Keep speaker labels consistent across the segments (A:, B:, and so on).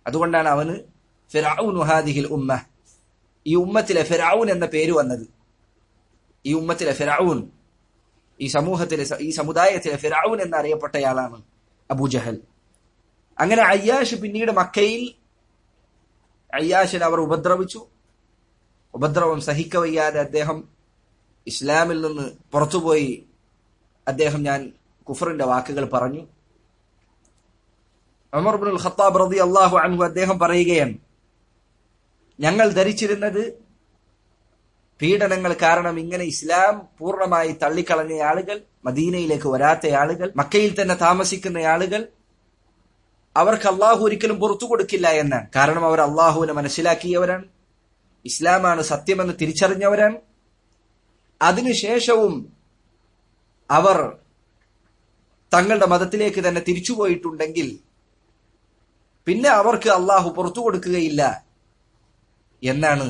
A: അതുകൊണ്ടാണ് അവന് ഫിറൌനു ഹാദിഹിൽ ഉമ്മ ഈ ഉമ്മത്തിലെ ഫിറൌൻ എന്ന പേര് വന്നത് ഈ ഉമ്മത്തിലെ ഫിറൌൻ ഈ സമൂഹത്തിലെ ഈ സമുദായത്തിലെ ഫിറൌൻ എന്നറിയപ്പെട്ടയാളാണ് അബൂജഹൽ അങ്ങനെ അയ്യാഷ് പിന്നീട് മക്കയിൽ അയ്യാഷിനെ അവർ ഉപദ്രവിച്ചു ഉപദ്രവം സഹിക്കവയ്യാതെ അദ്ദേഹം ഇസ്ലാമിൽ നിന്ന് പുറത്തുപോയി അദ്ദേഹം ഞാൻ കുഫറിന്റെ വാക്കുകൾ പറഞ്ഞു അമർബുൽ ഖത്താബ് റതി അള്ളാഹു അൻഹു അദ്ദേഹം പറയുകയാണ് ഞങ്ങൾ ധരിച്ചിരുന്നത് പീഡനങ്ങൾ കാരണം ഇങ്ങനെ ഇസ്ലാം പൂർണ്ണമായി തള്ളിക്കളഞ്ഞ ആളുകൾ മദീനയിലേക്ക് വരാത്ത ആളുകൾ മക്കയിൽ തന്നെ താമസിക്കുന്ന ആളുകൾ അവർക്ക് അള്ളാഹു ഒരിക്കലും പുറത്തു കൊടുക്കില്ല എന്നാണ് കാരണം അവർ അള്ളാഹുവിനെ മനസ്സിലാക്കിയവരാണ് ഇസ്ലാമാണ് സത്യമെന്ന് തിരിച്ചറിഞ്ഞവരാണ് അതിനുശേഷവും അവർ തങ്ങളുടെ മതത്തിലേക്ക് തന്നെ തിരിച്ചുപോയിട്ടുണ്ടെങ്കിൽ പിന്നെ അവർക്ക് അള്ളാഹു പുറത്തു കൊടുക്കുകയില്ല എന്നാണ്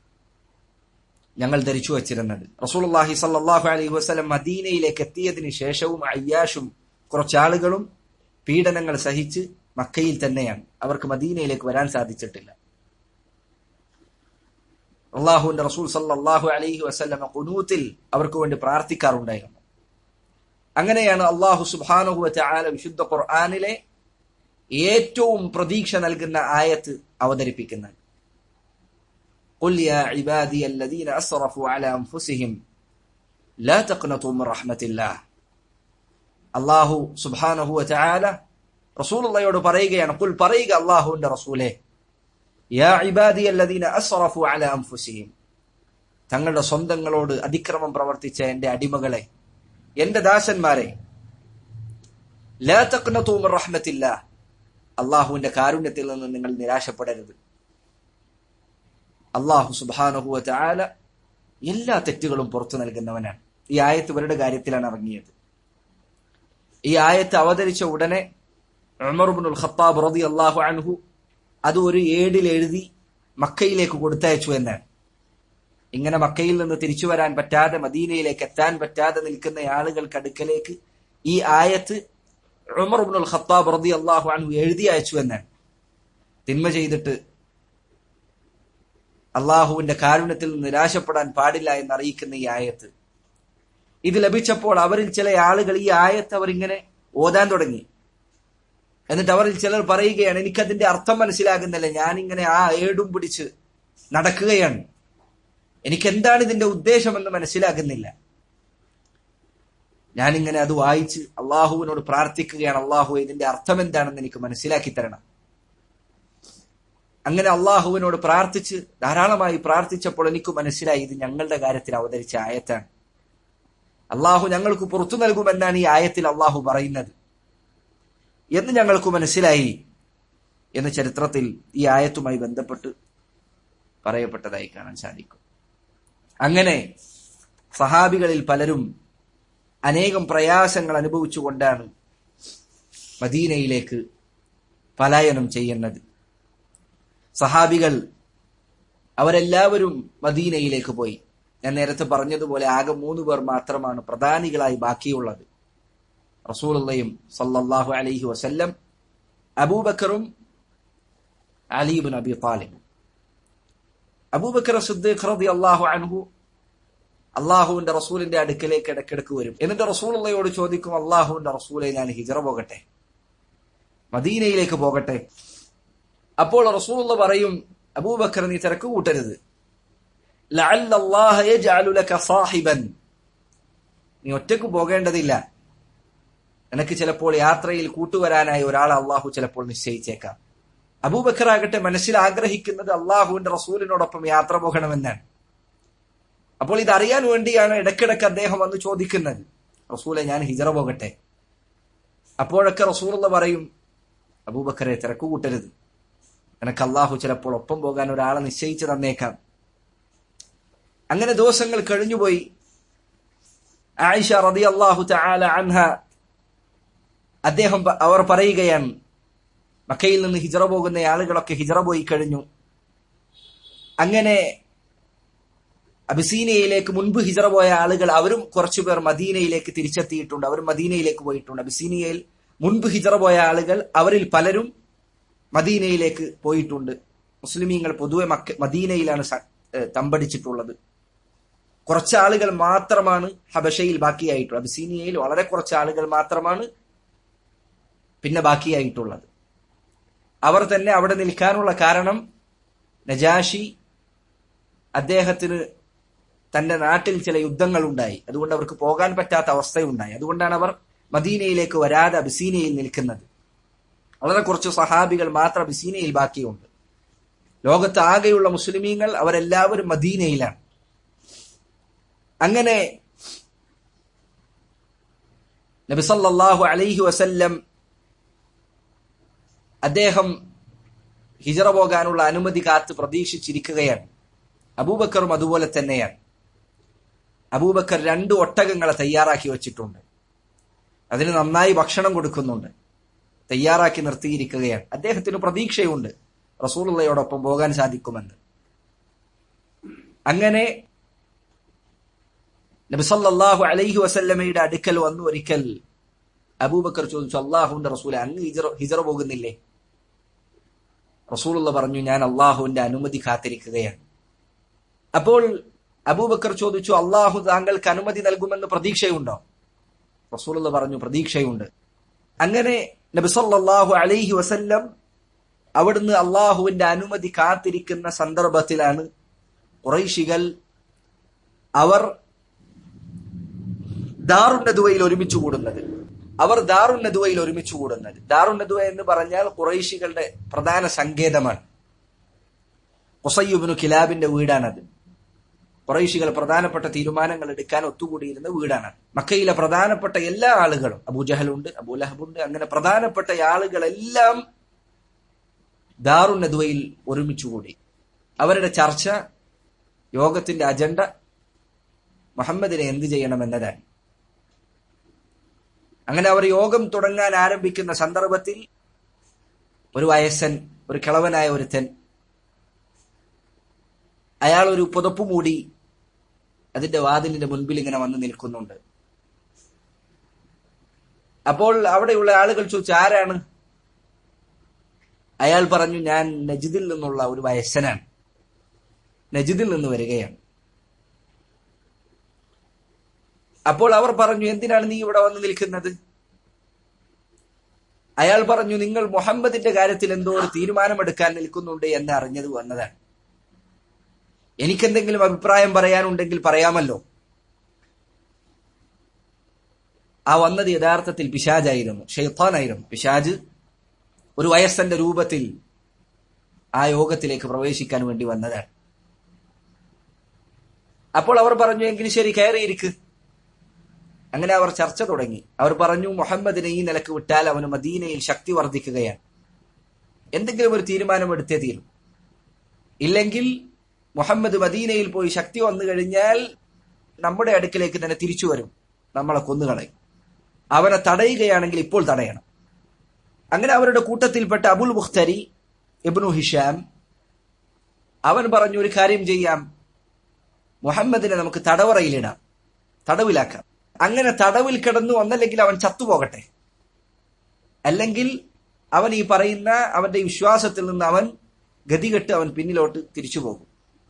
A: ഞങ്ങൾ ധരിച്ചു വച്ചിരുന്നത് റസൂൽഹി സല്ലാഹു അലൈഹി വസ്ലം മദീനയിലേക്ക് എത്തിയതിനു ശേഷവും അയ്യാഷും കുറച്ചാളുകളും പീഡനങ്ങൾ സഹിച്ച് മക്കയിൽ തന്നെയാണ് അവർക്ക് മദീനയിലേക്ക് വരാൻ സാധിച്ചിട്ടില്ല അള്ളാഹുവിന്റെ റസൂൽ സല്ലാഹു അലൈഹി വസ്ലമ കുനൂത്തിൽ അവർക്ക് വേണ്ടി പ്രാർത്ഥിക്കാറുണ്ടായിരുന്നു അങ്ങനെയാണ് അള്ളാഹു സുബാനുഹുവ ചാല വിശുദ്ധ ഖുർആാനിലെ ഏറ്റവും പ്രതീക്ഷ നൽകുന്ന ആയത്ത് അവതരിപ്പിക്കുന്നത് قل يا عبادي الذين أسرفوا على أنفسهم لا تقنطوا من رحمة الله അള്ളാഹു സുബാനഹു ചാല റസൂൽ അള്ളയോട് പറയുകയാണ് കുൽ പറയുക അള്ളാഹുവിന്റെ റസൂലെ യാ ഇബാദി അല്ലദീന അസ്റഫു അല അൻഫുസിഹിം തങ്ങളുടെ സ്വന്തങ്ങളോട് അതിക്രമം പ്രവർത്തിച്ച എന്റെ അടിമകളെ എന്റെ ദാസന്മാരെ ലാ തഖ്നതു മിർ റഹ്മത്തില്ല അള്ളാഹുവിന്റെ കാരുണ്യത്തിൽ നിന്ന് നിങ്ങൾ നിരാശപ്പെടരുത് അള്ളാഹു സുബാനഹുവ ചാല എല്ലാ തെറ്റുകളും പുറത്തു നൽകുന്നവനാണ് ഈ ആയത്ത് ഇവരുടെ കാര്യത്തിലാണ് ഇറങ്ങിയത് ഈ ആയത്ത് അവതരിച്ച ഉടനെ ഉമർബുൽ ഖത്താബ് റതി അള്ളാഹു അൻഹു അത് ഒരു ഏടിൽ എഴുതി മക്കയിലേക്ക് കൊടുത്തയച്ചു എന്നാണ് ഇങ്ങനെ മക്കയിൽ നിന്ന് തിരിച്ചു വരാൻ പറ്റാതെ മദീനയിലേക്ക് എത്താൻ പറ്റാതെ നിൽക്കുന്ന ആളുകൾക്ക് അടുക്കലേക്ക് ഈ ആയത്ത് ഉമർബുൽ ഖത്താബ് റതി അള്ളാഹു അൻഹു എഴുതി അയച്ചു എന്നാണ് തിന്മ ചെയ്തിട്ട് അള്ളാഹുവിന്റെ കാരുണ്യത്തിൽ നിരാശപ്പെടാൻ പാടില്ല എന്ന് അറിയിക്കുന്ന ഈ ആയത്ത് ഇത് ലഭിച്ചപ്പോൾ അവരിൽ ചില ആളുകൾ ഈ ആയത്ത് അവരിങ്ങനെ ഓതാൻ തുടങ്ങി എന്നിട്ട് അവരിൽ ചിലർ പറയുകയാണ് എനിക്കതിന്റെ അർത്ഥം മനസ്സിലാകുന്നില്ല ഞാനിങ്ങനെ ആ ഏടും പിടിച്ച് നടക്കുകയാണ് എനിക്ക് എന്താണ് ഇതിന്റെ ഉദ്ദേശമെന്ന് മനസ്സിലാകുന്നില്ല ഞാനിങ്ങനെ അത് വായിച്ച് അള്ളാഹുവിനോട് പ്രാർത്ഥിക്കുകയാണ് അള്ളാഹു ഇതിന്റെ അർത്ഥം എന്താണെന്ന് എനിക്ക് മനസ്സിലാക്കി തരണം അങ്ങനെ അള്ളാഹുവിനോട് പ്രാർത്ഥിച്ച് ധാരാളമായി പ്രാർത്ഥിച്ചപ്പോൾ എനിക്ക് മനസ്സിലായി ഇത് ഞങ്ങളുടെ കാര്യത്തിൽ അവതരിച്ച ആയത്താണ് അള്ളാഹു ഞങ്ങൾക്ക് പുറത്തു നൽകുമെന്നാണ് ഈ ആയത്തിൽ അള്ളാഹു പറയുന്നത് എന്ന് ഞങ്ങൾക്ക് മനസ്സിലായി എന്ന് ചരിത്രത്തിൽ ഈ ആയത്തുമായി ബന്ധപ്പെട്ട് പറയപ്പെട്ടതായി കാണാൻ സാധിക്കും അങ്ങനെ സഹാബികളിൽ പലരും അനേകം പ്രയാസങ്ങൾ അനുഭവിച്ചുകൊണ്ടാണ് മദീനയിലേക്ക് പലായനം ചെയ്യുന്നത് സഹാബികൾ അവരെല്ലാവരും മദീനയിലേക്ക് പോയി ഞാൻ നേരത്തെ പറഞ്ഞതുപോലെ ആകെ മൂന്ന് പേർ മാത്രമാണ് പ്രധാനികളായി ബാക്കിയുള്ളത് റസൂലുള്ളയും സല്ലല്ലാഹു അലൈഹി വസല്ലം അബൂബക്കറും അലീബിൻ അബി താലിബും അബൂബക്കർ സിദ്ദീഖ് റളിയല്ലാഹു അൻഹു അള്ളാഹുവിന്റെ റസൂലിന്റെ അടുക്കലേക്ക് ഇടക്കിടക്ക് വരും എന്നിട്ട് റസൂലുള്ളയോട് ചോദിക്കും അള്ളാഹുവിന്റെ റസൂലെ ഞാൻ ഹിജറ പോകട്ടെ മദീനയിലേക്ക് പോകട്ടെ അപ്പോൾ റസൂലുള്ള പറയും അബൂബക്കർ നീ തിരക്ക് കൂട്ടരുത് സാഹിബൻ നീ ഒറ്റക്ക് പോകേണ്ടതില്ല നിനക്ക് ചിലപ്പോൾ യാത്രയിൽ കൂട്ടുവരാനായി ഒരാൾ അള്ളാഹു ചിലപ്പോൾ നിശ്ചയിച്ചേക്കാം അബൂബക്കർ ആകട്ടെ മനസ്സിൽ ആഗ്രഹിക്കുന്നത് അള്ളാഹുവിന്റെ റസൂലിനോടൊപ്പം യാത്ര പോകണമെന്നാണ് അപ്പോൾ ഇതറിയാൻ വേണ്ടിയാണ് ഇടക്കിടക്ക് അദ്ദേഹം വന്ന് ചോദിക്കുന്നത് റസൂലെ ഞാൻ ഹിജറ പോകട്ടെ അപ്പോഴൊക്കെ റസൂലുള്ള പറയും അബൂബക്കറെ തിരക്ക് കൂട്ടരുത് നിനക്ക് അള്ളാഹു ചിലപ്പോൾ ഒപ്പം പോകാൻ ഒരാളെ നിശ്ചയിച്ചു തന്നേക്കാം അങ്ങനെ ദിവസങ്ങൾ കഴിഞ്ഞുപോയി ആയിഷ റതി അള്ളാഹു ചാല അൻഹ അദ്ദേഹം അവർ പറയുകയാണ് മക്കയിൽ നിന്ന് ഹിജറ പോകുന്ന ആളുകളൊക്കെ ഹിജറ പോയി കഴിഞ്ഞു അങ്ങനെ അബിസീനയിലേക്ക് മുൻപ് ഹിജറ പോയ ആളുകൾ അവരും കുറച്ചുപേർ മദീനയിലേക്ക് തിരിച്ചെത്തിയിട്ടുണ്ട് അവരും മദീനയിലേക്ക് പോയിട്ടുണ്ട് അബിസീനയിൽ മുൻപ് ഹിജറ പോയ ആളുകൾ അവരിൽ പലരും മദീനയിലേക്ക് പോയിട്ടുണ്ട് മുസ്ലിമീങ്ങൾ പൊതുവെ മക്ക മദീനയിലാണ് സ- ഏഹ് തമ്പടിച്ചിട്ടുള്ളത് കുറച്ച് ആളുകൾ മാത്രമാണ് ഹബഷയിൽ ബാക്കിയായിട്ടുള്ളത് അബിസീനിയയിൽ വളരെ കുറച്ച് ആളുകൾ മാത്രമാണ് പിന്നെ ബാക്കിയായിട്ടുള്ളത് അവർ തന്നെ അവിടെ നിൽക്കാനുള്ള കാരണം നജാഷി അദ്ദേഹത്തിന് തന്റെ നാട്ടിൽ ചില യുദ്ധങ്ങൾ ഉണ്ടായി അതുകൊണ്ട് അവർക്ക് പോകാൻ പറ്റാത്ത അവസ്ഥയുണ്ടായി അതുകൊണ്ടാണ് അവർ മദീനയിലേക്ക് വരാതെ അബിസീനയിൽ നിൽക്കുന്നത് വളരെ കുറച്ച് സഹാബികൾ മാത്രം അബിസീനയിൽ ബാക്കിയുണ്ട് ലോകത്ത് ആകെയുള്ള മുസ്ലിമീങ്ങൾ അവരെല്ലാവരും മദീനയിലാണ് അങ്ങനെ നബിസല്ലാഹു അലൈഹി വസല്ലം അദ്ദേഹം ഹിജറ പോകാനുള്ള അനുമതി കാത്ത് പ്രതീക്ഷിച്ചിരിക്കുകയാണ് അബൂബക്കറും അതുപോലെ തന്നെയാണ് അബൂബക്കർ രണ്ട് ഒട്ടകങ്ങളെ തയ്യാറാക്കി വെച്ചിട്ടുണ്ട് അതിന് നന്നായി ഭക്ഷണം കൊടുക്കുന്നുണ്ട് തയ്യാറാക്കി നിർത്തിയിരിക്കുകയാണ് അദ്ദേഹത്തിന് പ്രതീക്ഷയുണ്ട് റസൂലുള്ളയോടൊപ്പം പോകാൻ സാധിക്കുമെന്ന് അങ്ങനെ നബിസല്ലാഹു അലൈഹി വസല്ലമയുടെ അടുക്കൽ വന്നു ഒരിക്കൽ അബൂബക്കർ ചോദിച്ചു അള്ളാഹുവിന്റെ റസൂൽ അങ്ങ് ഹിജറ ഹിജറ പോകുന്നില്ലേ റസൂലുള്ള പറഞ്ഞു ഞാൻ അള്ളാഹുവിന്റെ അനുമതി കാത്തിരിക്കുകയാണ് അപ്പോൾ അബൂബക്കർ ചോദിച്ചു അള്ളാഹു താങ്കൾക്ക് അനുമതി നൽകുമെന്ന് പ്രതീക്ഷയുണ്ടോ റസൂലുള്ള പറഞ്ഞു പ്രതീക്ഷയുണ്ട് അങ്ങനെ നബിസല്ലാഹു അലൈഹി വസല്ലം അവിടുന്ന് അള്ളാഹുവിന്റെ അനുമതി കാത്തിരിക്കുന്ന സന്ദർഭത്തിലാണ് കുറൈശികൾ അവർ ദാറുന്നതുവയിൽ ഒരുമിച്ച് കൂടുന്നത് അവർ ദാറുന്നതുവയിൽ ഒരുമിച്ച് കൂടുന്നത് ദാറുന്നതുവ എന്ന് പറഞ്ഞാൽ കുറൈശികളുടെ പ്രധാന സങ്കേതമാണ് കൊസയ്യുബിനു കിലാബിന്റെ വീടാണത് കുറൈശികൾ പ്രധാനപ്പെട്ട തീരുമാനങ്ങൾ എടുക്കാൻ ഒത്തുകൂടിയിരുന്ന വീടാണ് മക്കയിലെ പ്രധാനപ്പെട്ട എല്ലാ ആളുകളും അബൂജഹലുണ്ട് അബൂലഹബുണ്ട് അങ്ങനെ പ്രധാനപ്പെട്ട ആളുകളെല്ലാം ദാറുന്നതുവയിൽ ഒരുമിച്ചുകൂടി അവരുടെ ചർച്ച യോഗത്തിന്റെ അജണ്ട മുഹമ്മദിനെ എന്ത് ചെയ്യണമെന്നതാണ് അങ്ങനെ അവർ യോഗം തുടങ്ങാൻ ആരംഭിക്കുന്ന സന്ദർഭത്തിൽ ഒരു വയസ്സൻ ഒരു കിളവനായ ഒരുത്തൻ അയാൾ ഒരു പുതപ്പ് മൂടി അതിന്റെ വാതിലിന്റെ മുൻപിൽ ഇങ്ങനെ വന്ന് നിൽക്കുന്നുണ്ട് അപ്പോൾ അവിടെയുള്ള ആളുകൾ ചോദിച്ചു ആരാണ് അയാൾ പറഞ്ഞു ഞാൻ നജിദിൽ നിന്നുള്ള ഒരു വയസ്സനാണ് നജിദിൽ നിന്ന് വരികയാണ് അപ്പോൾ അവർ പറഞ്ഞു എന്തിനാണ് നീ ഇവിടെ വന്ന് നിൽക്കുന്നത് അയാൾ പറഞ്ഞു നിങ്ങൾ മുഹമ്മദിന്റെ കാര്യത്തിൽ എന്തോ ഒരു തീരുമാനമെടുക്കാൻ നിൽക്കുന്നുണ്ട് എന്ന് അറിഞ്ഞത് വന്നതാണ് എനിക്കെന്തെങ്കിലും അഭിപ്രായം പറയാനുണ്ടെങ്കിൽ പറയാമല്ലോ ആ വന്നത് യഥാർത്ഥത്തിൽ പിശാജായിരുന്നു ഷെയ്ത്താനായിരുന്നു പിശാജ് ഒരു വയസ്സന്റെ രൂപത്തിൽ ആ യോഗത്തിലേക്ക് പ്രവേശിക്കാൻ വേണ്ടി വന്നതാണ് അപ്പോൾ അവർ പറഞ്ഞു എങ്കിൽ ശരി കയറിയിരിക്ക് അങ്ങനെ അവർ ചർച്ച തുടങ്ങി അവർ പറഞ്ഞു മുഹമ്മദിനെ ഈ നിലക്ക് വിട്ടാൽ അവന് മദീനയിൽ ശക്തി വർദ്ധിക്കുകയാണ് എന്തെങ്കിലും ഒരു തീരുമാനമെടുത്തേ തീരും ഇല്ലെങ്കിൽ മുഹമ്മദ് മദീനയിൽ പോയി ശക്തി വന്നു കഴിഞ്ഞാൽ നമ്മുടെ അടുക്കിലേക്ക് തന്നെ തിരിച്ചു വരും നമ്മളെ കൊന്നുകളയും അവനെ തടയുകയാണെങ്കിൽ ഇപ്പോൾ തടയണം അങ്ങനെ അവരുടെ കൂട്ടത്തിൽപ്പെട്ട അബുൽ മുഖ്തരി ഇബ്നു ഹിഷാം അവൻ പറഞ്ഞു ഒരു കാര്യം ചെയ്യാം മുഹമ്മദിനെ നമുക്ക് തടവറയിലിടാം തടവിലാക്കാം അങ്ങനെ തടവിൽ കിടന്നു ഒന്നല്ലെങ്കിൽ അവൻ ചത്തുപോകട്ടെ അല്ലെങ്കിൽ അവൻ ഈ പറയുന്ന അവന്റെ വിശ്വാസത്തിൽ നിന്ന് അവൻ ഗതികെട്ട് അവൻ പിന്നിലോട്ട് തിരിച്ചു പോകും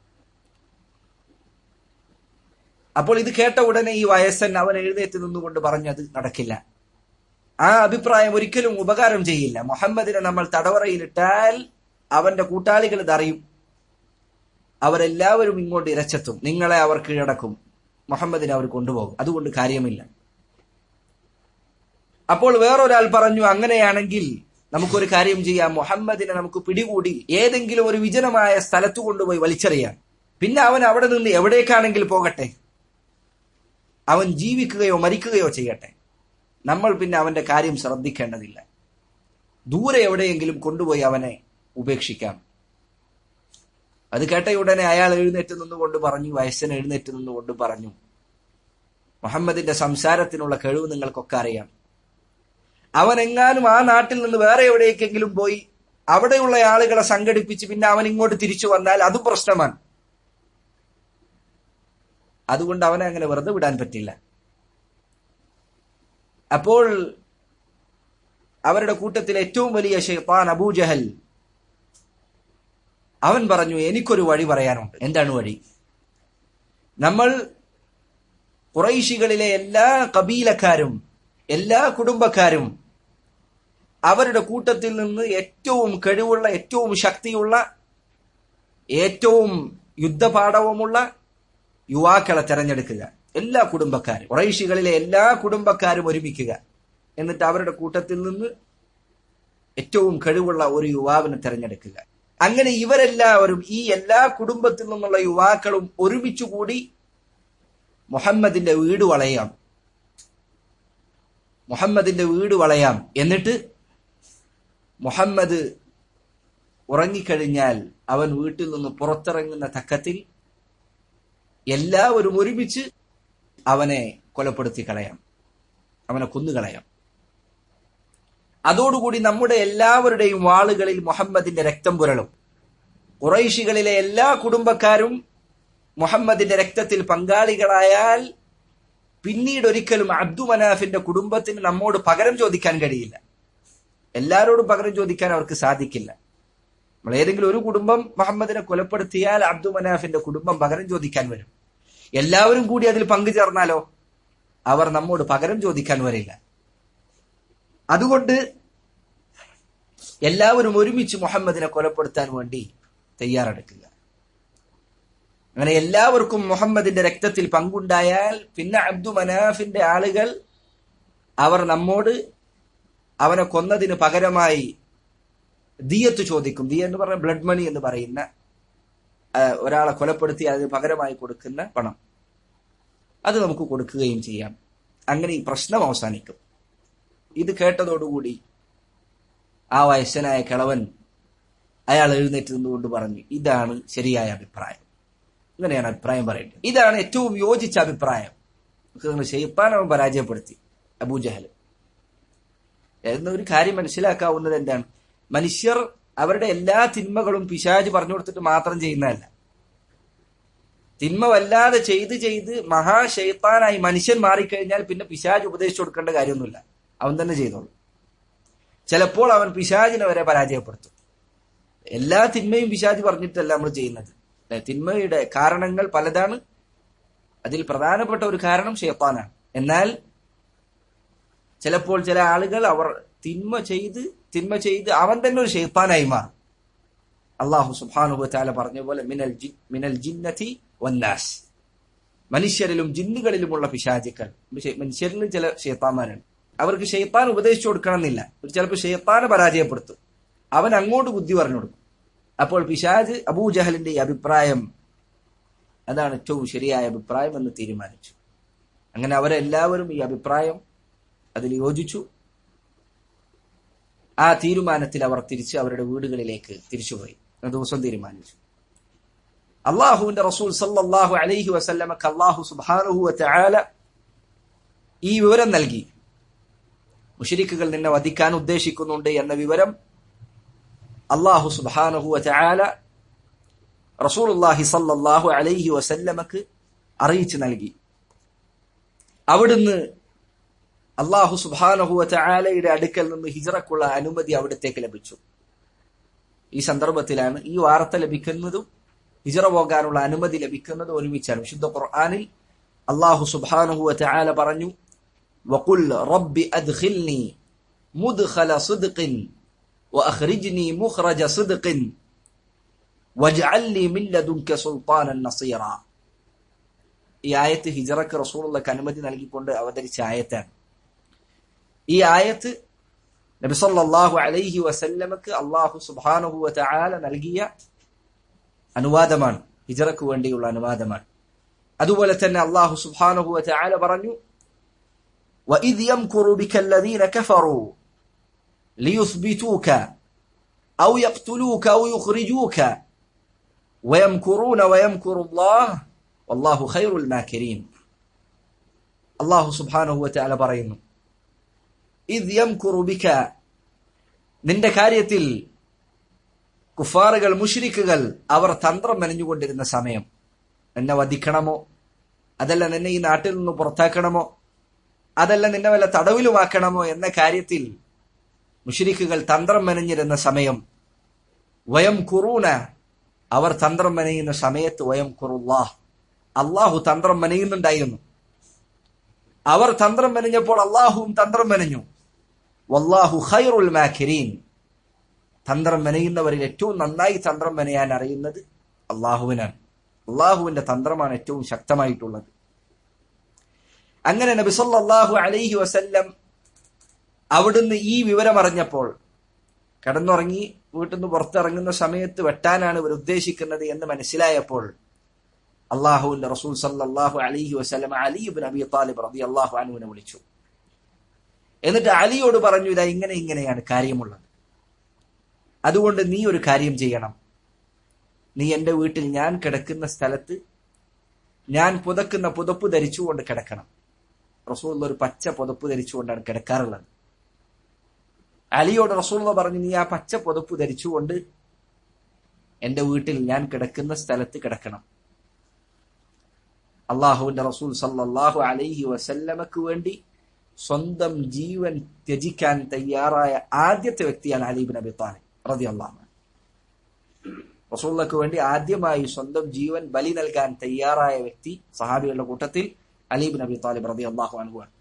A: അപ്പോൾ ഇത് കേട്ട ഉടനെ ഈ വയസ്സൻ അവൻ എഴുന്നേറ്റ് നിന്നുകൊണ്ട് പറഞ്ഞത് നടക്കില്ല ആ അഭിപ്രായം ഒരിക്കലും ഉപകാരം ചെയ്യില്ല മുഹമ്മദിനെ നമ്മൾ തടവറയിലിട്ടാൽ അവന്റെ കൂട്ടാളികൾ ഇതറിയും അവരെല്ലാവരും ഇങ്ങോട്ട് ഇരച്ചെത്തും നിങ്ങളെ അവർ കീഴടക്കും മുഹമ്മദിനെ അവർ കൊണ്ടുപോകും അതുകൊണ്ട് കാര്യമില്ല അപ്പോൾ വേറൊരാൾ പറഞ്ഞു അങ്ങനെയാണെങ്കിൽ നമുക്കൊരു കാര്യം ചെയ്യാം മുഹമ്മദിനെ നമുക്ക് പിടികൂടി ഏതെങ്കിലും ഒരു വിജനമായ സ്ഥലത്തു കൊണ്ടുപോയി വലിച്ചെറിയാം പിന്നെ അവൻ അവിടെ നിന്ന് എവിടേക്കാണെങ്കിൽ പോകട്ടെ അവൻ ജീവിക്കുകയോ മരിക്കുകയോ ചെയ്യട്ടെ നമ്മൾ പിന്നെ അവന്റെ കാര്യം ശ്രദ്ധിക്കേണ്ടതില്ല ദൂരെ എവിടെയെങ്കിലും കൊണ്ടുപോയി അവനെ ഉപേക്ഷിക്കാം അത് കേട്ട ഉടനെ അയാൾ എഴുന്നേറ്റ് നിന്നുകൊണ്ട് പറഞ്ഞു വയസ്സൻ എഴുന്നേറ്റ് നിന്നുകൊണ്ട് പറഞ്ഞു മുഹമ്മദിന്റെ സംസാരത്തിനുള്ള കഴിവ് നിങ്ങൾക്കൊക്കെ അറിയാം അവൻ എങ്ങാനും ആ നാട്ടിൽ നിന്ന് വേറെ എവിടേക്കെങ്കിലും പോയി അവിടെയുള്ള ആളുകളെ സംഘടിപ്പിച്ച് പിന്നെ അവൻ ഇങ്ങോട്ട് തിരിച്ചു വന്നാൽ അതും പ്രശ്നമാണ് അതുകൊണ്ട് അവനെ അങ്ങനെ വെറുതെ വിടാൻ പറ്റില്ല അപ്പോൾ അവരുടെ കൂട്ടത്തിൽ ഏറ്റവും വലിയ ഷെയ്ത്താൻ അബൂജഹൽ അവൻ പറഞ്ഞു എനിക്കൊരു വഴി പറയാനുണ്ട് എന്താണ് വഴി നമ്മൾ കുറൈശികളിലെ എല്ലാ കബീലക്കാരും എല്ലാ കുടുംബക്കാരും അവരുടെ കൂട്ടത്തിൽ നിന്ന് ഏറ്റവും കഴിവുള്ള ഏറ്റവും ശക്തിയുള്ള ഏറ്റവും യുദ്ധപാഠവുമുള്ള യുവാക്കളെ തെരഞ്ഞെടുക്കുക എല്ലാ കുടുംബക്കാരും കുറൈശികളിലെ എല്ലാ കുടുംബക്കാരും ഒരുമിക്കുക എന്നിട്ട് അവരുടെ കൂട്ടത്തിൽ നിന്ന് ഏറ്റവും കഴിവുള്ള ഒരു യുവാവിനെ തെരഞ്ഞെടുക്കുക അങ്ങനെ ഇവരെല്ലാവരും ഈ എല്ലാ കുടുംബത്തിൽ നിന്നുള്ള യുവാക്കളും ഒരുമിച്ചു കൂടി മുഹമ്മദിന്റെ വീട് വളയാം മുഹമ്മദിന്റെ വീട് വളയാം എന്നിട്ട് മുഹമ്മദ് ഉറങ്ങിക്കഴിഞ്ഞാൽ അവൻ വീട്ടിൽ നിന്ന് പുറത്തിറങ്ങുന്ന തക്കത്തിൽ എല്ലാവരും ഒരുമിച്ച് അവനെ കൊലപ്പെടുത്തി കളയാം അവനെ കൊന്നുകളയാം അതോടുകൂടി നമ്മുടെ എല്ലാവരുടെയും വാളുകളിൽ മുഹമ്മദിന്റെ രക്തം പുരളും കുറൈശികളിലെ എല്ലാ കുടുംബക്കാരും മുഹമ്മദിന്റെ രക്തത്തിൽ പങ്കാളികളായാൽ പിന്നീട് ഒരിക്കലും അബ്ദു മനാഫിന്റെ കുടുംബത്തിന് നമ്മോട് പകരം ചോദിക്കാൻ കഴിയില്ല എല്ലാരോടും പകരം ചോദിക്കാൻ അവർക്ക് സാധിക്കില്ല നമ്മൾ ഏതെങ്കിലും ഒരു കുടുംബം മുഹമ്മദിനെ കൊലപ്പെടുത്തിയാൽ അബ്ദു മനാഫിന്റെ കുടുംബം പകരം ചോദിക്കാൻ വരും എല്ലാവരും കൂടി അതിൽ പങ്കുചേർന്നാലോ അവർ നമ്മോട് പകരം ചോദിക്കാൻ വരില്ല അതുകൊണ്ട് എല്ലാവരും ഒരുമിച്ച് മുഹമ്മദിനെ കൊലപ്പെടുത്താൻ വേണ്ടി തയ്യാറെടുക്കുക അങ്ങനെ എല്ലാവർക്കും മുഹമ്മദിന്റെ രക്തത്തിൽ പങ്കുണ്ടായാൽ പിന്നെ അബ്ദു മനാഫിന്റെ ആളുകൾ അവർ നമ്മോട് അവനെ കൊന്നതിന് പകരമായി ദിയത്ത് ചോദിക്കും ദിയ എന്ന് പറഞ്ഞ ബ്ലഡ് മണി എന്ന് പറയുന്ന ഒരാളെ കൊലപ്പെടുത്തി അതിന് പകരമായി കൊടുക്കുന്ന പണം അത് നമുക്ക് കൊടുക്കുകയും ചെയ്യാം അങ്ങനെ ഈ പ്രശ്നം അവസാനിക്കും ഇത് കേട്ടതോടുകൂടി ആ വയസ്സനായ കിളവൻ അയാൾ എഴുന്നേറ്റ് നിന്നുകൊണ്ട് പറഞ്ഞു ഇതാണ് ശരിയായ അഭിപ്രായം ഇങ്ങനെയാണ് അഭിപ്രായം പറയേണ്ടത് ഇതാണ് ഏറ്റവും യോജിച്ച അഭിപ്രായം ഷെയ്ത്താൻ അവൻ പരാജയപ്പെടുത്തി അബൂജഹൽ എന്നൊരു കാര്യം മനസ്സിലാക്കാവുന്നത് എന്താണ് മനുഷ്യർ അവരുടെ എല്ലാ തിന്മകളും പിശാജ് പറഞ്ഞു കൊടുത്തിട്ട് മാത്രം ചെയ്യുന്നതല്ല തിന്മ വല്ലാതെ ചെയ്ത് ചെയ്ത് മഹാശൈത്താനായി മനുഷ്യൻ മാറിക്കഴിഞ്ഞാൽ പിന്നെ പിശാജ് ഉപദേശിച്ചു കൊടുക്കേണ്ട കാര്യമൊന്നുമില്ല അവൻ തന്നെ ചെയ്തോളൂ ചിലപ്പോൾ അവൻ പിശാജിനെ വരെ പരാജയപ്പെടുത്തും എല്ലാ തിന്മയും പിശാജ് പറഞ്ഞിട്ടല്ല നമ്മൾ ചെയ്യുന്നത് തിന്മയുടെ കാരണങ്ങൾ പലതാണ് അതിൽ പ്രധാനപ്പെട്ട ഒരു കാരണം ഷെയ്ത്താനാണ് എന്നാൽ ചിലപ്പോൾ ചില ആളുകൾ അവർ തിന്മ ചെയ്ത് തിന്മ ചെയ്ത് അവൻ തന്നെ ഒരു ഷെയ്ത്താനായി മാറും അള്ളാഹു സുബാനുഹു താല പറഞ്ഞ പോലെ മിനൽ മിനൽ ജിന്നതി വന്നാസ് മനുഷ്യരിലും ജിന്നുകളിലുമുള്ള പിശാചുക്കൾ മനുഷ്യരിലും ചില ഷെയ്ത്താന്മാരുണ്ട് അവർക്ക് ഷെയ്ത്താൻ ഉപദേശിച്ചു കൊടുക്കണമെന്നില്ല ചിലപ്പോൾ ഷെയ്ത്താനെ പരാജയപ്പെടുത്തും അവൻ അങ്ങോട്ട് ബുദ്ധി പറഞ്ഞു കൊടുക്കും അപ്പോൾ പിശാജ് അബൂജഹലിന്റെ ഈ അഭിപ്രായം അതാണ് ഏറ്റവും ശരിയായ അഭിപ്രായം എന്ന് തീരുമാനിച്ചു അങ്ങനെ അവരെല്ലാവരും ഈ അഭിപ്രായം അതിൽ യോജിച്ചു ആ തീരുമാനത്തിൽ അവർ തിരിച്ച് അവരുടെ വീടുകളിലേക്ക് തിരിച്ചുപോയി ദിവസം തീരുമാനിച്ചു അള്ളാഹുവിന്റെ റസൂൽ സല്ലാഹു അലൈഹി വസല്ലമക്ക് അള്ളാഹു സുബാനുഹു ആല ഈ വിവരം നൽകി മുഷരിക്കുകൾ നിന്നെ വധിക്കാൻ ഉദ്ദേശിക്കുന്നുണ്ട് എന്ന വിവരം അള്ളാഹു സുബാനുഹു ആല റസൂലുല്ലാഹി സല്ലാഹു അലൈഹി വസല്ലമക്ക് അറിയിച്ചു നൽകി അവിടുന്ന് അള്ളാഹു സുബാനഹുവ ചായാലയുടെ അടുക്കൽ നിന്ന് ഹിജറക്കുള്ള അനുമതി അവിടത്തേക്ക് ലഭിച്ചു ഈ സന്ദർഭത്തിലാണ് ഈ വാർത്ത ലഭിക്കുന്നതും ഹിജറ പോകാനുള്ള അനുമതി ലഭിക്കുന്നതും ഒരുമിച്ചാണ് വിശുദ്ധ ഖുർആാനിൽ അള്ളാഹു സുബാനഹുവ ചായാല പറഞ്ഞു വഖുൽ റബ്ബി അദ്ഖിൽനി മുദ്ഖല സിദ്ഖിൻ വഅഖ്രിജ്നി മുഖ്റജ സിദ്ഖിൻ വജ്അൽ ലി മിൻ ലദുൻക സുൽത്താനൻ നസീറ ഈ ആയത്ത് ഹിജറക്ക് റസൂലുള്ളാഹിക്ക് അനുമതി നൽകിക്കൊണ്ട് അവതരിച്ച ആയത്താണ് ഈ ആയത്ത് നബി സല്ലല്ലാഹു അലൈഹി വസല്ലമക്ക് അള്ളാഹു സുബ്ഹാനഹു വതആല നൽകിയ അനുവാദമാണ് ഹിജറക്ക് വേണ്ടിയുള്ള അനുവാദമാണ് അതുപോലെ തന്നെ അള്ളാഹു സുബ്ഹാനഹു വതആല പറഞ്ഞു وَإِذْ يَمْكُرُ بِكَ الَّذِينَ كَفَرُوا لِيُثْبِتُوكَ أَوْ يَقْتُلُوكَ أَوْ يُخْرِجُوكَ وَيَمْكُرُونَ وَيَمْكُرُ اللَّهُ വല്ലാഹു ഖൈറുൽ മാക്കിരീൻ അള്ളാഹു സുബ്ഹാനഹു വതആല പറയുന്നു ഇദ് യംകുറു ബിക നിന്റെ കാര്യത്തിൽ കുഫാറുകൾ മുഷ്രിക്കുകൾ അവർ തന്ത്രം മെനഞ്ഞുകൊണ്ടിരുന്ന സമയം എന്നെ വധിക്കണമോ അതല്ല നിന്നെ ഈ നാട്ടിൽ നിന്ന് പുറത്താക്കണമോ അതല്ല നിന്നെ വല്ല തടവിലുമാക്കണമോ എന്ന കാര്യത്തിൽ മുഷ്രിക്കുകൾ തന്ത്രം മെനഞ്ഞിരുന്ന സമയം വയം കുറൂന അവർ തന്ത്രം മെനയുന്ന സമയത്ത് വയം കുറുല്ലാഹ് അള്ളാഹു തന്ത്രം മെനയുന്നുണ്ടായിരുന്നു അവർ തന്ത്രം മെനഞ്ഞപ്പോൾ അള്ളാഹുവും തന്ത്രം മെനഞ്ഞു വല്ലാഹു ഖൈറുൽ മാഖിരീൻ തന്ത്രം മെനയുന്നവരിൽ ഏറ്റവും നന്നായി തന്ത്രം മെനയാൻ അറിയുന്നത് അള്ളാഹുവിനാണ് അള്ളാഹുവിന്റെ തന്ത്രമാണ് ഏറ്റവും ശക്തമായിട്ടുള്ളത് അങ്ങനെ നബി സല്ലല്ലാഹു അലൈഹി വസല്ലം അവിടുന്ന് ഈ വിവരം അറിഞ്ഞപ്പോൾ കിടന്നുറങ്ങി വീട്ടിൽ നിന്ന് പുറത്തിറങ്ങുന്ന സമയത്ത് വെട്ടാനാണ് ഇവർ ഉദ്ദേശിക്കുന്നത് എന്ന് മനസ്സിലായപ്പോൾ അള്ളാഹുവിന്റെ റസൂൽ സല്ലല്ലാഹു അലൈഹി വസല്ലം അലി ഇബ്നു അബി താലിബ് റളിയല്ലാഹു അൻഹുവിനെ വിളിച്ചു എന്നിട്ട് അലിയോട് പറഞ്ഞു ഇതാ ഇങ്ങനെ ഇങ്ങനെയാണ് കാര്യമുള്ളത് അതുകൊണ്ട് നീ ഒരു കാര്യം ചെയ്യണം നീ എന്റെ വീട്ടിൽ ഞാൻ കിടക്കുന്ന സ്ഥലത്ത് ഞാൻ പുതക്കുന്ന പുതപ്പ് ധരിച്ചുകൊണ്ട് കിടക്കണം റസൂൽ ഒരു പച്ച പുതപ്പ് ധരിച്ചുകൊണ്ടാണ് കിടക്കാറുള്ളത് അലിയോട് റസൂൽ പറഞ്ഞു നീ ആ പച്ച പുതപ്പ് ധരിച്ചുകൊണ്ട് എന്റെ വീട്ടിൽ ഞാൻ കിടക്കുന്ന സ്ഥലത്ത് കിടക്കണം അള്ളാഹുവിന്റെ റസൂൽ സല്ലല്ലാഹു അലൈഹി വസല്ലമക്ക് വേണ്ടി സ്വന്തം ജീവൻ ത്യജിക്കാൻ തയ്യാറായ ആദ്യത്തെ വ്യക്തിയാണ് അലീബിൻ അബി താലിബ് റതി അള്ളാഹു റസൂള്ളക്ക് വേണ്ടി ആദ്യമായി സ്വന്തം ജീവൻ ബലി നൽകാൻ തയ്യാറായ വ്യക്തി സഹാബികളുടെ കൂട്ടത്തിൽ അലീബിൻ അബി താലിബ് റതി അള്ളാഹു അനുവാണ്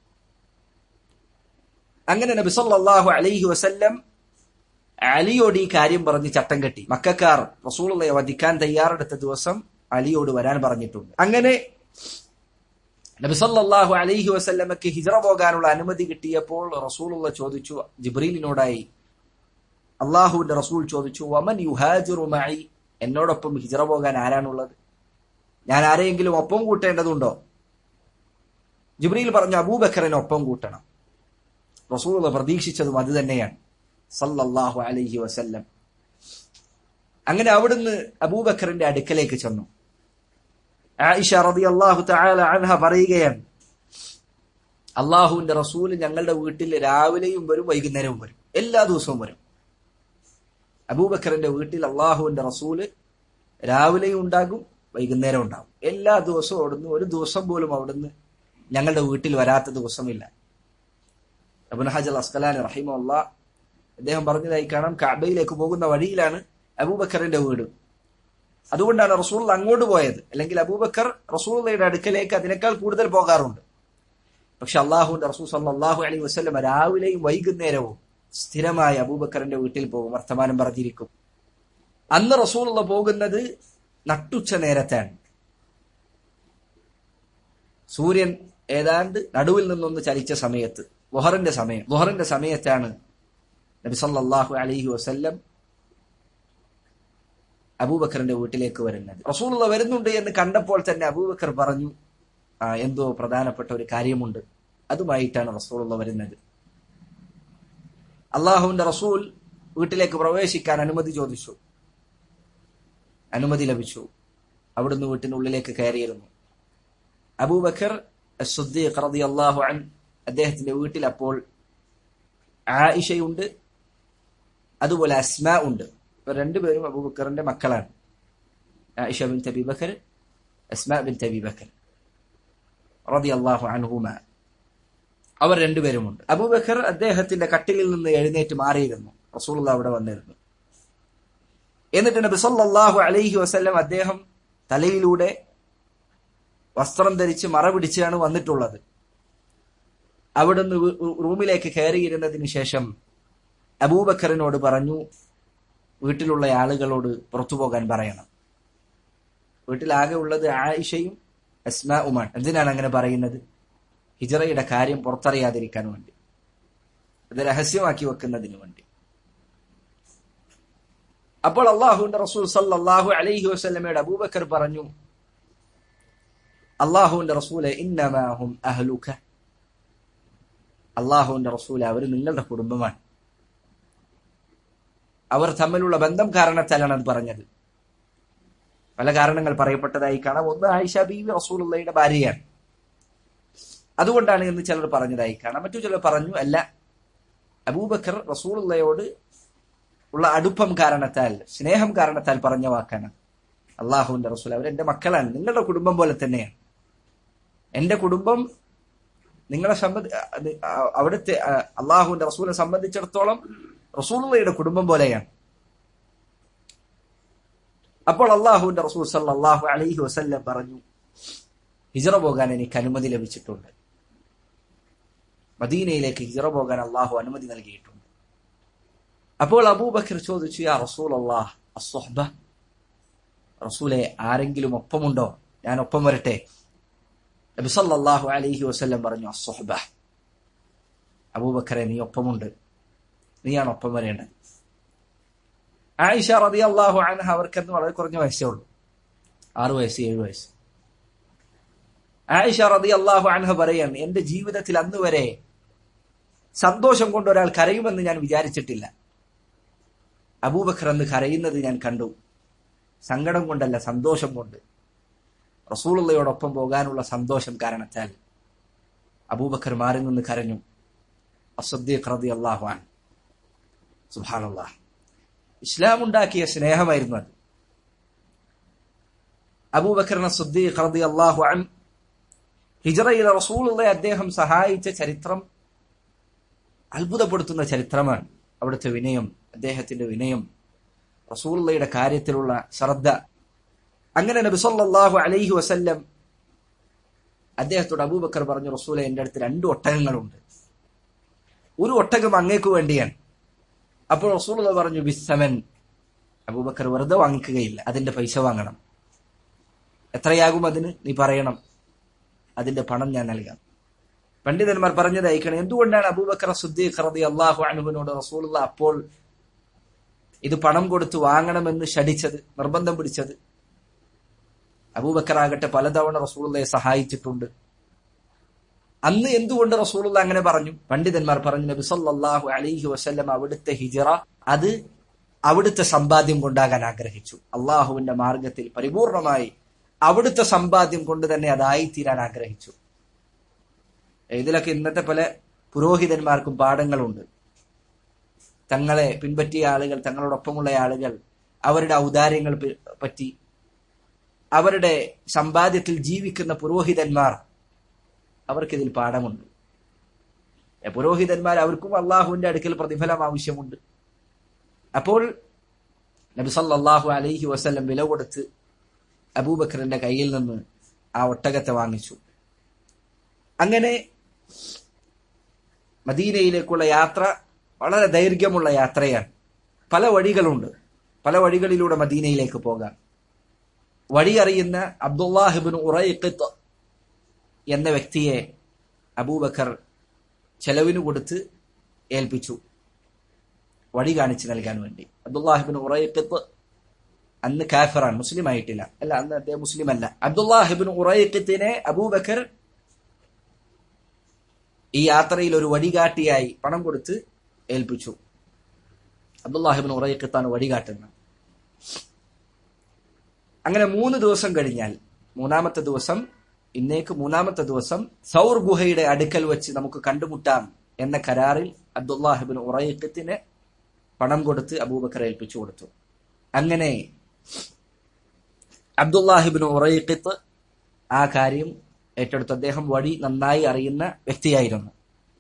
A: അങ്ങനെ നബി സല്ലല്ലാഹു അലൈഹി വസല്ലം അലിയോട് ഈ കാര്യം പറഞ്ഞ് ചട്ടം കെട്ടി മക്കാർ റസൂളയെ വധിക്കാൻ തയ്യാറെടുത്ത ദിവസം അലിയോട് വരാൻ പറഞ്ഞിട്ടുണ്ട് അങ്ങനെ നബി സല്ലല്ലാഹു അലൈഹി വസല്ലമക്ക് ഹിജറ പോകാനുള്ള അനുമതി കിട്ടിയപ്പോൾ റസൂലുള്ള ചോദിച്ചു ജിബ്രീലിനോടായി അള്ളാഹുവിന്റെ റസൂൽ ചോദിച്ചു വമൻ യുഹാജിറു മഅി എന്നോടൊപ്പം ഹിജറ പോകാൻ ആരാണുള്ളത് ഞാൻ ആരെയെങ്കിലും ഒപ്പം കൂട്ടേണ്ടതുണ്ടോ ജിബ്രീൽ പറഞ്ഞു അബൂബക്കറിനെ ഒപ്പം കൂട്ടണം റസൂലുള്ള പ്രതീക്ഷിച്ചതും അത് തന്നെയാണ് സല്ലല്ലാഹു അലൈഹി വസല്ലം അങ്ങനെ അവിടുന്ന് അബൂബക്കറിന്റെ അടുക്കലേക്ക് ചെന്നു ആയിഷ റളിയല്ലാഹു തആല അൻഹ പറയുകയാണ് അള്ളാഹുവിന്റെ റസൂൽ ഞങ്ങളുടെ വീട്ടിൽ രാവിലെയും വരും വൈകുന്നേരവും വരും എല്ലാ ദിവസവും വരും അബൂബക്കറിന്റെ വീട്ടിൽ അള്ളാഹുവിന്റെ റസൂല് രാവിലെയും ഉണ്ടാകും വൈകുന്നേരം ഉണ്ടാകും എല്ലാ ദിവസവും അവിടുന്ന് ഒരു ദിവസം പോലും അവിടുന്ന് ഞങ്ങളുടെ വീട്ടിൽ വരാത്ത ദിവസമില്ല അബുൻ ഹജൽ അസ്കലാൻ റഹിമുള്ള അദ്ദേഹം പറഞ്ഞതായി കാണാം കാബയിലേക്ക് പോകുന്ന വഴിയിലാണ് അബൂബക്കറിന്റെ വീട് അതുകൊണ്ടാണ് റസൂൾ അങ്ങോട്ട് പോയത് അല്ലെങ്കിൽ അബൂബക്കർ റസൂള്ളയുടെ അടുക്കലേക്ക് അതിനേക്കാൾ കൂടുതൽ പോകാറുണ്ട് പക്ഷെ അള്ളാഹുന്റെ റസൂൽ സല്ലാഹു അലൈഹി വസ്ലം രാവിലെയും വൈകുന്നേരവും സ്ഥിരമായി അബൂബക്കറിന്റെ വീട്ടിൽ പോകും വർത്തമാനം പറഞ്ഞിരിക്കും അന്ന് റസൂലുള്ള പോകുന്നത് നട്ടുച്ച നേരത്താണ് സൂര്യൻ ഏതാണ്ട് നടുവിൽ നിന്നൊന്ന് ചലിച്ച സമയത്ത് ലുഹറിന്റെ സമയം ലുഹറിന്റെ സമയത്താണ് നബി സല്ലല്ലാഹു അലൈഹി വസല്ലം അബൂബക്കറിന്റെ വീട്ടിലേക്ക് വരുന്നത് റസൂലുള്ള വരുന്നുണ്ട് എന്ന് കണ്ടപ്പോൾ തന്നെ അബൂബക്കർ പറഞ്ഞു ആ എന്തോ പ്രധാനപ്പെട്ട ഒരു കാര്യമുണ്ട് അതുമായിട്ടാണ് റസൂലുള്ള വരുന്നത് അള്ളാഹുവിന്റെ റസൂൽ വീട്ടിലേക്ക് പ്രവേശിക്കാൻ അനുമതി ചോദിച്ചു അനുമതി ലഭിച്ചു അവിടുന്ന് വീട്ടിനുള്ളിലേക്ക് കയറിയിരുന്നു അബൂബക്കർ സുദ്ദീഖ് റളിയല്ലാഹു അൻ അദ്ദേഹത്തിന്റെ വീട്ടിൽ അപ്പോൾ ആയിഷയുണ്ട് അതുപോലെ അസ്മ ഉണ്ട് ഇവർ രണ്ടുപേരും അബൂബക്കറിന്റെ മക്കളാണ് ആയിഷ ബിൻ തബി ബക്കർ അസ്മ ബിൻ തബി ബക്കർ റളിയല്ലാഹു അൻഹുമ അവർ രണ്ടുപേരുമുണ്ട് അബൂബക്കർ അദ്ദേഹത്തിന്റെ കട്ടിലിൽ നിന്ന് എഴുന്നേറ്റ് മാറിയിരുന്നു റസൂലുള്ള അവിടെ വന്നിരുന്നു എന്നിട്ട് നബി സല്ലല്ലാഹു അലൈഹി വസല്ലം അദ്ദേഹം തലയിലൂടെ വസ്ത്രം ധരിച്ച് മറ പിടിച്ചാണ് വന്നിട്ടുള്ളത് അവിടുന്ന് റൂമിലേക്ക് കയറിയിരുന്നതിന് ശേഷം അബൂബക്കറിനോട് പറഞ്ഞു വീട്ടിലുള്ള ആളുകളോട് പുറത്തു പോകാൻ പറയണം വീട്ടിലാകെ ഉള്ളത് ആയിഷയും അസ്മാഉമാണ് എന്തിനാണ് അങ്ങനെ പറയുന്നത് ഹിജറയുടെ കാര്യം പുറത്തറിയാതിരിക്കാൻ വേണ്ടി ഇത് രഹസ്യമാക്കി വെക്കുന്നതിന് വേണ്ടി അപ്പോൾ അള്ളാഹുവിന്റെ റസൂൽ സല്ലല്ലാഹു അലൈഹി വസല്ലമയുടെ അബൂബക്കർ പറഞ്ഞു അള്ളാഹുവിന്റെ റസൂലെ ഇന്നമാഹും അഹ്ലുക അള്ളാഹുവിന്റെ റസൂൽ അവർ നിങ്ങളുടെ കുടുംബമാണ് അവർ തമ്മിലുള്ള ബന്ധം കാരണത്താലാണ് അത് പറഞ്ഞത് പല കാരണങ്ങൾ പറയപ്പെട്ടതായി കാണാം ഒന്ന് ആയിഷ ബീവി റസൂലുള്ളയുടെ ഭാര്യയാണ് അതുകൊണ്ടാണ് എന്ന് ചിലർ പറഞ്ഞതായി കാണാം മറ്റു ചിലർ പറഞ്ഞു അല്ല അബൂബക്കർ റസൂലുള്ളയോട് ഉള്ള അടുപ്പം കാരണത്താൽ സ്നേഹം കാരണത്താൽ പറഞ്ഞ വാക്കാണ് അള്ളാഹുവിന്റെ റസൂൽ അവർ എന്റെ മക്കളാണ് നിങ്ങളുടെ കുടുംബം പോലെ തന്നെയാണ് എന്റെ കുടുംബം നിങ്ങളെ സംബന്ധി അവിടുത്തെ അള്ളാഹുവിന്റെ റസൂലിനെ സംബന്ധിച്ചിടത്തോളം റസൂലുള്ളയുടെ കുടുംബം പോലെയാണ് അപ്പോൾ അള്ളാഹുവിന്റെ റസൂൽ സല്ലാഹു അലൈഹി വസല്ലം പറഞ്ഞു ഹിജറ പോകാൻ എനിക്ക് അനുമതി ലഭിച്ചിട്ടുണ്ട് മദീനയിലേക്ക് ഹിജറ പോകാൻ അള്ളാഹു അനുമതി നൽകിയിട്ടുണ്ട് അപ്പോൾ അബൂബക്കർ ചോദിച്ചു യാ റസൂൽ അള്ളാഹ് അസ്വഹബ റസൂലെ ആരെങ്കിലും ഒപ്പമുണ്ടോ ഞാൻ ഒപ്പം വരട്ടെ നബി സല്ലല്ലാഹു അലൈഹി വസല്ലം പറഞ്ഞു അസ്വഹബ അബൂബക്കറെ നീ ഒപ്പമുണ്ട് നീയാണ് ഒപ്പം വരേണ്ടത് ആയിഷ റതി അള്ളാഹു അൻഹ അവർക്കെന്ന് വളരെ കുറഞ്ഞ വയസ്സേ ഉള്ളൂ ആറു വയസ്സ് ഏഴു വയസ്സ് ആയിഷ റതി അള്ളാഹു അൻഹ പറയാണ് എന്റെ ജീവിതത്തിൽ അന്ന് വരെ സന്തോഷം കൊണ്ട് ഒരാൾ കരയുമെന്ന് ഞാൻ വിചാരിച്ചിട്ടില്ല അബൂബക്കർ അന്ന് കരയുന്നത് ഞാൻ കണ്ടു സങ്കടം കൊണ്ടല്ല സന്തോഷം കൊണ്ട് റസൂളുള്ളയോടൊപ്പം പോകാനുള്ള സന്തോഷം കാരണത്താൽ അബൂബക്കർ മാറി നിന്ന് കരഞ്ഞു അസദ്ദീഖ് റതി അള്ളാഹു അൻ സുബാനുള്ള ഇസ്ലാം ഉണ്ടാക്കിയ സ്നേഹമായിരുന്നു അത് അബൂബക്കറിനെ സുദ്ദീഖ് റതി അള്ളാഹു അൻ ഹിജറയിലെ റസൂലുള്ള അദ്ദേഹം സഹായിച്ച ചരിത്രം അത്ഭുതപ്പെടുത്തുന്ന ചരിത്രമാണ് അവിടുത്തെ വിനയം അദ്ദേഹത്തിന്റെ വിനയം റസൂലുള്ളയുടെ കാര്യത്തിലുള്ള ശ്രദ്ധ അങ്ങനെ നബി സല്ലല്ലാഹു അലൈഹി വസല്ലം അദ്ദേഹത്തോട് അബൂബക്കർ പറഞ്ഞു റസൂലെ എന്റെ അടുത്ത് രണ്ട് ഒട്ടകങ്ങളുണ്ട് ഒരു ഒട്ടകം അങ്ങേക്ക് വേണ്ടിയാണ് അപ്പോൾ റസൂലുള്ള പറഞ്ഞു ബിസ്സമൻ അബൂബക്കർ വെറുതെ വാങ്ങിക്കുകയില്ല അതിന്റെ പൈസ വാങ്ങണം എത്രയാകും അതിന് നീ പറയണം അതിന്റെ പണം ഞാൻ നൽകാം പണ്ഡിതന്മാർ പറഞ്ഞത് അയക്കണം എന്തുകൊണ്ടാണ് അബൂബക്കർ സുദ്ദീഖ് റതി അള്ളാഹു അനുവിനോട് റസൂലുള്ള അപ്പോൾ ഇത് പണം കൊടുത്ത് വാങ്ങണമെന്ന് ഷടിച്ചത് നിർബന്ധം പിടിച്ചത് അബൂബക്കർ ആകട്ടെ പലതവണ റസൂലുള്ളയെ സഹായിച്ചിട്ടുണ്ട് അന്ന് എന്തുകൊണ്ട് റസൂലുള്ള അങ്ങനെ പറഞ്ഞു പണ്ഡിതന്മാർ പറഞ്ഞു നബി സല്ലല്ലാഹു അലൈഹി വസല്ലം അവിടുത്തെ ഹിജറ അത് അവിടുത്തെ സമ്പാദ്യം കൊണ്ടാകാൻ ആഗ്രഹിച്ചു അള്ളാഹുവിന്റെ മാർഗത്തിൽ പരിപൂർണമായി അവിടുത്തെ സമ്പാദ്യം കൊണ്ട് തന്നെ അതായിത്തീരാൻ ആഗ്രഹിച്ചു ഇതിലൊക്കെ ഇന്നത്തെ പല പുരോഹിതന്മാർക്കും പാഠങ്ങളുണ്ട് തങ്ങളെ പിൻപറ്റിയ ആളുകൾ തങ്ങളോടൊപ്പമുള്ള ആളുകൾ അവരുടെ ഔദാര്യങ്ങൾ പറ്റി അവരുടെ സമ്പാദ്യത്തിൽ ജീവിക്കുന്ന പുരോഹിതന്മാർ അവർക്കിതിൽ പാഠമുണ്ട് പുരോഹിതന്മാർ അവർക്കും അള്ളാഹുവിന്റെ അടുക്കൽ പ്രതിഫലം ആവശ്യമുണ്ട് അപ്പോൾ നബി സല്ലല്ലാഹു അലൈഹി വസല്ലം വില കൊടുത്ത് അബൂബക്കറിന്റെ കയ്യിൽ നിന്ന് ആ ഒട്ടകത്തെ വാങ്ങിച്ചു അങ്ങനെ മദീനയിലേക്കുള്ള യാത്ര വളരെ ദൈർഘ്യമുള്ള യാത്രയാണ് പല വഴികളുണ്ട് പല വഴികളിലൂടെ മദീനയിലേക്ക് പോകാം വഴി അറിയുന്ന അബ്ദുല്ലാഹിബിൻ ഉറൈഖത്ത് എന്ന വ്യക്തിയെ അബൂബക്കർ ചെലവിന് കൊടുത്ത് ഏൽപ്പിച്ചു വഴി കാണിച്ചു നൽകാൻ വേണ്ടി അബ്ദുല്ലാഹിബിൻ ഉറൈഖത്ത് അന്ന് കാഫറാണ് മുസ്ലിം ആയിട്ടില്ല അല്ല അന്ന് അദ്ദേഹം മുസ്ലിം അല്ല അബ്ദുല്ലാഹിബിൻ ഉറൈഖത്തിനെ അബൂബക്കർ ഈ യാത്രയിൽ ഒരു വഴികാട്ടിയായി പണം കൊടുത്ത് ഏൽപ്പിച്ചു അബ്ദുല്ലാഹിബിൻ ഉറൈഖത്താണ് വഴികാട്ടുന്നത് അങ്ങനെ മൂന്ന് ദിവസം കഴിഞ്ഞാൽ മൂന്നാമത്തെ ദിവസം ഇന്നേക്ക് മൂന്നാമത്തെ ദിവസം സൗർ ഗുഹയുടെ അടുക്കൽ വെച്ച് നമുക്ക് കണ്ടുമുട്ടാം എന്ന കരാറിൽ അബ്ദുല്ലാഹിബിൻ ഉറൈഖത്തിന് പണം കൊടുത്ത് അബൂബക്കർ ഏൽപ്പിച്ചു കൊടുത്തു അങ്ങനെ അബ്ദുല്ലാഹിബിൻ ഉറൈഖത്ത് ആ കാര്യം ഏറ്റെടുത്ത് അദ്ദേഹം വഴി നന്നായി അറിയുന്ന വ്യക്തിയായിരുന്നു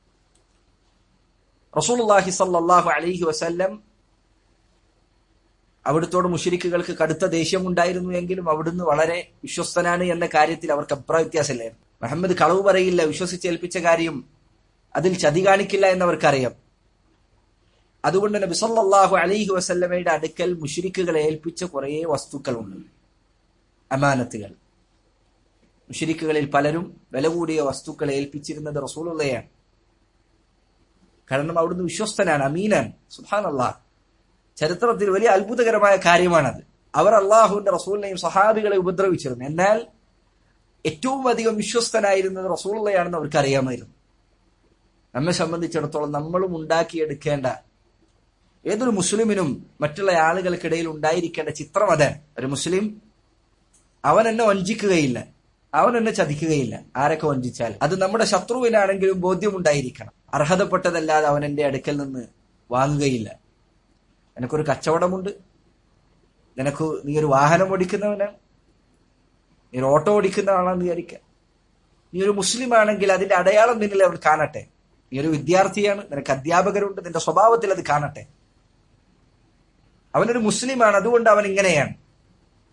A: റസൂലുള്ളാഹി സല്ലല്ലാഹു അലൈഹി വസല്ലം അവിടുത്തോട് മുഷരിക്കുകൾക്ക് കടുത്ത ദേഷ്യമുണ്ടായിരുന്നു എങ്കിലും അവിടുന്ന് വളരെ വിശ്വസ്തനാണ് എന്ന കാര്യത്തിൽ അവർക്ക് അഭിപ്രായ വ്യത്യാസമില്ലായിരുന്നു മുഹമ്മദ് കളവ് പറയില്ല വിശ്വസിച്ചേൽപ്പിച്ച കാര്യം അതിൽ ചതി കാണിക്കില്ല എന്നവർക്കറിയാം അതുകൊണ്ട് നബി സല്ലല്ലാഹു അലൈഹി വസല്ലമയുടെ അടുക്കൽ മുഷരിക്കുകളെ ഏൽപ്പിച്ച കുറേ വസ്തുക്കളുണ്ട് അമാനത്തുകൾ മുഷരിക്കുകളിൽ പലരും വില കൂടിയ വസ്തുക്കൾ ഏൽപ്പിച്ചിരുന്നത് റസൂലുള്ളയാണ് കാരണം അവിടുന്ന് വിശ്വസ്തനാണ് അമീനാണ് സുഹാൻ അള്ളാഹ് ചരിത്രത്തിൽ വലിയ അത്ഭുതകരമായ കാര്യമാണത് അവർ അള്ളാഹുവിന്റെ റസൂലിനെയും സഹാബികളെ ഉപദ്രവിച്ചിരുന്നു എന്നാൽ ഏറ്റവും അധികം വിശ്വസ്തനായിരുന്നത് റസൂലുള്ളയാണെന്ന് അവർക്ക് അറിയാമായിരുന്നു നമ്മെ സംബന്ധിച്ചിടത്തോളം നമ്മളും ഉണ്ടാക്കിയെടുക്കേണ്ട ഏതൊരു മുസ്ലിമിനും മറ്റുള്ള ആളുകൾക്കിടയിൽ ഉണ്ടായിരിക്കേണ്ട ചിത്രം അതാണ് ഒരു മുസ്ലിം അവൻ എന്നെ വഞ്ചിക്കുകയില്ല അവൻ എന്നെ ചതിക്കുകയില്ല ആരൊക്കെ വഞ്ചിച്ചാൽ അത് നമ്മുടെ ശത്രുവിനാണെങ്കിലും ബോധ്യമുണ്ടായിരിക്കണം അർഹതപ്പെട്ടതല്ലാതെ അവൻ എന്റെ അടുക്കൽ നിന്ന് വാങ്ങുകയില്ല നിനക്കൊരു കച്ചവടമുണ്ട് നിനക്ക് നീ ഒരു വാഹനം ഓടിക്കുന്നവനാണ് നീ ഒരു ഓട്ടോ ഓടിക്കുന്ന ആളാണെന്ന് വിചാരിക്കാം നീ ഒരു മുസ്ലിം ആണെങ്കിൽ അതിന്റെ അടയാളം നിന്നിൽ അവൻ കാണട്ടെ നീ ഒരു വിദ്യാർത്ഥിയാണ് നിനക്ക് അധ്യാപകരുണ്ട് നിന്റെ സ്വഭാവത്തിൽ അത് കാണട്ടെ അവനൊരു മുസ്ലിമാണ് അതുകൊണ്ട് അവൻ ഇങ്ങനെയാണ്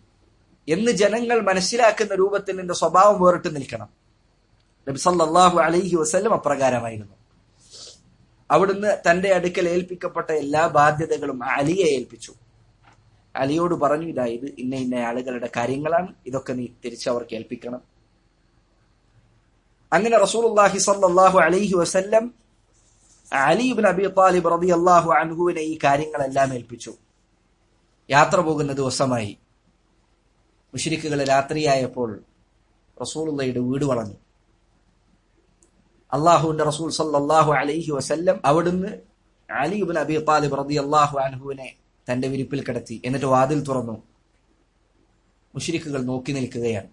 A: എന്ന് ജനങ്ങൾ മനസ്സിലാക്കുന്ന രൂപത്തിൽ നിന്റെ സ്വഭാവം വേറിട്ട് നിൽക്കണം നബി സല്ലല്ലാഹു അലൈഹി വസല്ലം അപ്രകാരമായിരുന്നു അവിടുന്ന് തന്റെ അടുക്കൽ ഏൽപ്പിക്കപ്പെട്ട എല്ലാ ബാധ്യതകളും അലിയെ ഏൽപ്പിച്ചു അലിയോട് പറഞ്ഞു ഇതാ ഇത് ഇന്ന ഇന്ന ആളുകളുടെ കാര്യങ്ങളാണ് ഇതൊക്കെ നീ തിരിച്ച് അവർക്ക് ഏൽപ്പിക്കണം അങ്ങനെ റസൂലുള്ളാഹി സല്ലല്ലാഹു അലൈഹി വസല്ലം അലി ഇബ്നു അബി താലിബ് റളിയല്ലാഹു അൻഹുവിനെ ഈ കാര്യങ്ങളെല്ലാം ഏൽപ്പിച്ചു യാത്ര പോകുന്ന ദിവസമായി മുഷ്രിക്കുകൾ രാത്രിയായപ്പോൾ റസൂലുള്ളയുടെ വീട് വളഞ്ഞു അള്ളാഹുവിന്റെ റസൂൽ സല്ലല്ലാഹു അലൈഹി വസല്ലം അവിടുന്ന് അലി ഇബ്നു അബി താലിബ് റളിയല്ലാഹു അൻഹുവിനെ തന്റെ വിരിപ്പിൽ കിടത്തി എന്നിട്ട് വാതിൽ തുറന്നു മുഷ്രിക്കുകൾ നോക്കി നിൽക്കുകയാണ്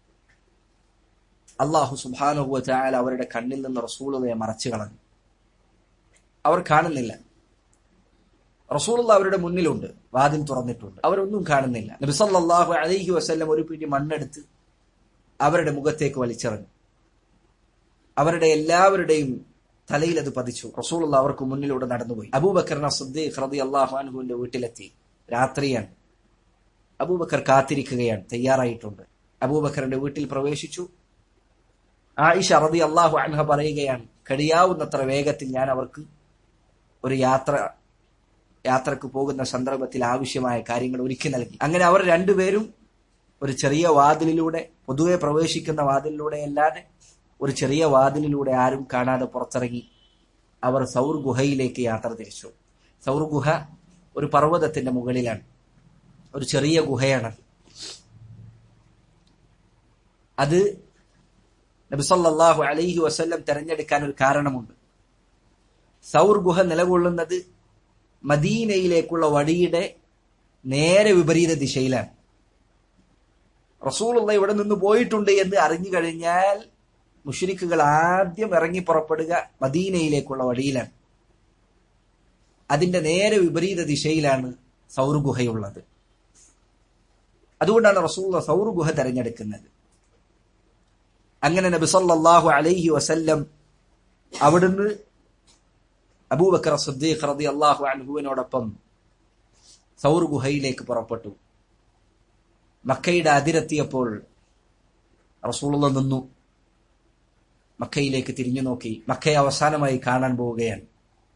A: അള്ളാഹു സുബ്ഹാനഹു വതആല അവരുടെ കണ്ണിൽ നിന്ന് റസൂലുള്ളയെ മറച്ചു കളഞ്ഞു അവർ കാണുന്നില്ല റസൂലുള്ള അവരുടെ മുന്നിലുണ്ട് വാതിൽ തുറന്നിട്ടുണ്ട് അവരൊന്നും കാണുന്നില്ല നബി സല്ലല്ലാഹു അലൈഹി വസല്ലം ഒരു പിടി മണ്ണെടുത്ത് അവരുടെ മുഖത്തേക്ക് വലിച്ചെറിഞ്ഞു അവരുടെ എല്ലാവരുടെയും തലയിൽ അത് പതിച്ചു റസൂലുള്ള അവർക്ക് മുന്നിലൂടെ നടന്നുപോയി അബൂബക്കറിന സുദ്ദീഖ് റതി അള്ളാഹു അൻഹുവിന്റെ വീട്ടിലെത്തി രാത്രിയാണ് അബൂബക്കർ കാത്തിരിക്കുകയാണ് തയ്യാറായിട്ടുണ്ട് അബൂബക്കറിന്റെ വീട്ടിൽ പ്രവേശിച്ചു ആയിഷ റതി അള്ളാഹു അൻഹ പറയുകയാണ് കഴിയാവുന്നത്ര വേഗത്തിൽ ഞാൻ അവർക്ക് ഒരു യാത്ര യാത്രക്ക് പോകുന്ന സന്ദർഭത്തിൽ ആവശ്യമായ കാര്യങ്ങൾ ഒരുക്കി നൽകി അങ്ങനെ അവർ രണ്ടുപേരും ഒരു ചെറിയ വാതിലിലൂടെ പൊതുവെ പ്രവേശിക്കുന്ന വാതിലിലൂടെ അല്ലാതെ ഒരു ചെറിയ വാതിലിലൂടെ ആരും കാണാതെ പുറത്തിറങ്ങി അവർ സൗർ ഗുഹയിലേക്ക് യാത്ര തിരിച്ചു സൗർ ഗുഹ ഒരു പർവ്വതത്തിന്റെ മുകളിലാണ് ഒരു ചെറിയ ഗുഹയാണ് അത് നബിസല്ലാഹു അലൈഹി വസല്ലം തെരഞ്ഞെടുക്കാൻ ഒരു കാരണമുണ്ട് സൗർ ഗുഹ നിലകൊള്ളുന്നത് മദീനയിലേക്കുള്ള വഴിയുടെ നേരെ വിപരീത ദിശയിലാണ് റസൂലുള്ള ഇവിടെ നിന്ന് പോയിട്ടുണ്ട് എന്ന് അറിഞ്ഞു കഴിഞ്ഞാൽ മുഷരിക്കുകൾ ആദ്യം ഇറങ്ങി പുറപ്പെടുക മദീനയിലേക്കുള്ള വഴിയിലാണ് അതിന്റെ നേരെ വിപരീത ദിശയിലാണ് സൗർ ഗുഹയുള്ളത് അതുകൊണ്ടാണ് റസൂള്ള സൗർ ഗുഹ തെരഞ്ഞെടുക്കുന്നത് അങ്ങനെ നബി സല്ലല്ലാഹു അലൈഹി വസല്ലം അവിടുന്ന് അബൂബക്കർ സദ്ദീഖ് റതി അള്ളാഹു അൻഹുവിനോടൊപ്പം സൗർ ഗുഹയിലേക്ക് പുറപ്പെട്ടു മക്കയുടെ അതിരെത്തിയപ്പോൾ റസൂലുള്ള നിന്നു മക്കയിലേക്ക് തിരിഞ്ഞു നോക്കി മക്കയെ അവസാനമായി കാണാൻ പോവുകയാണ്